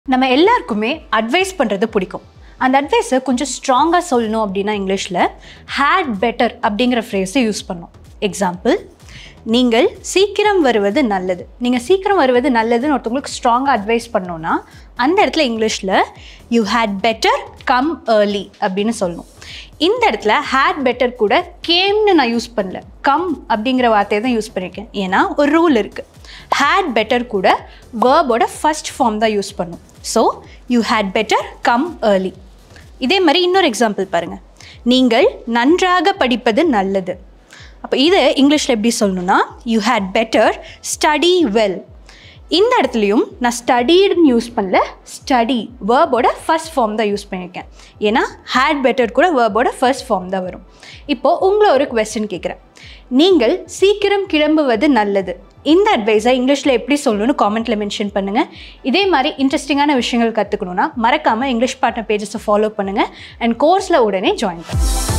நம்ம எல்லாருக்குமே அட்வைஸ் பண்ணுறது பிடிக்கும் அந்த அட்வைஸை கொஞ்சம் ஸ்ட்ராங்காக சொல்லணும் அப்படின்னா இங்கிலீஷில் ஹேட் பெட்டர் அப்படிங்கிற ஃப்ரேஸை யூஸ் பண்ணோம் எக்ஸாம்பிள் நீங்கள் சீக்கிரம் வருவது நல்லது நீங்கள் சீக்கிரம் வருவது நல்லதுன்னு ஒருத்தவங்களுக்கு ஸ்ட்ராங்காக அட்வைஸ் பண்ணோன்னா அந்த இடத்துல இங்கிலீஷில் you had better come early அப்படின்னு சொல்லணும் இந்த இடத்துல ஹேட் பெட்டர் கூட கேம்னு நான் யூஸ் பண்ணல கம் அப்படிங்கிற வார்த்தையை தான் யூஸ் பண்ணியிருக்கேன் ஏன்னா ஒரு ரூல் இருக்குது ஹேட் பெட்டர் கூட வேர்போட ஃபர்ஸ்ட் ஃபார்ம் தான் யூஸ் பண்ணும் so you had better come early இதே மாதிரி இன்னொரு எக்ஸாம்பிள் பாருங்கள் நீங்கள் நன்றாக படிப்பது நல்லது அப்போ இது இங்கிலீஷில் எப்படி சொல்லணும்னா you had better study well இந்த இடத்துலையும் நான் ஸ்டடீடுன்னு யூஸ் பண்ணல ஸ்டடி வேர்போட ஃபர்ஸ்ட் ஃபார்ம் தான் யூஸ் பண்ணியிருக்கேன் ஏன்னா ஹேட் பெட்டர் கூட வேர்போட ஃபர்ஸ்ட் ஃபார்ம் தான் வரும் இப்போது உங்களை ஒரு கொஸ்டின் கேட்குறேன் நீங்கள் சீக்கிரம் கிளம்புவது நல்லது இந்த அட்வைஸை இங்கிலீஷில் எப்படி சொல்லணும்னு காமெண்ட்டில் மென்ஷன் பண்ணுங்கள் இதே மாதிரி இன்ட்ரெஸ்டிங்கான விஷயங்கள் கற்றுக்கணுன்னா மறக்காமல் இங்கிலீஷ் பார்ட்னர் பேஜஸை ஃபாலோ பண்ணுங்கள் அண்ட் கோர்ஸில் உடனே ஜாயின் பண்ணுங்கள்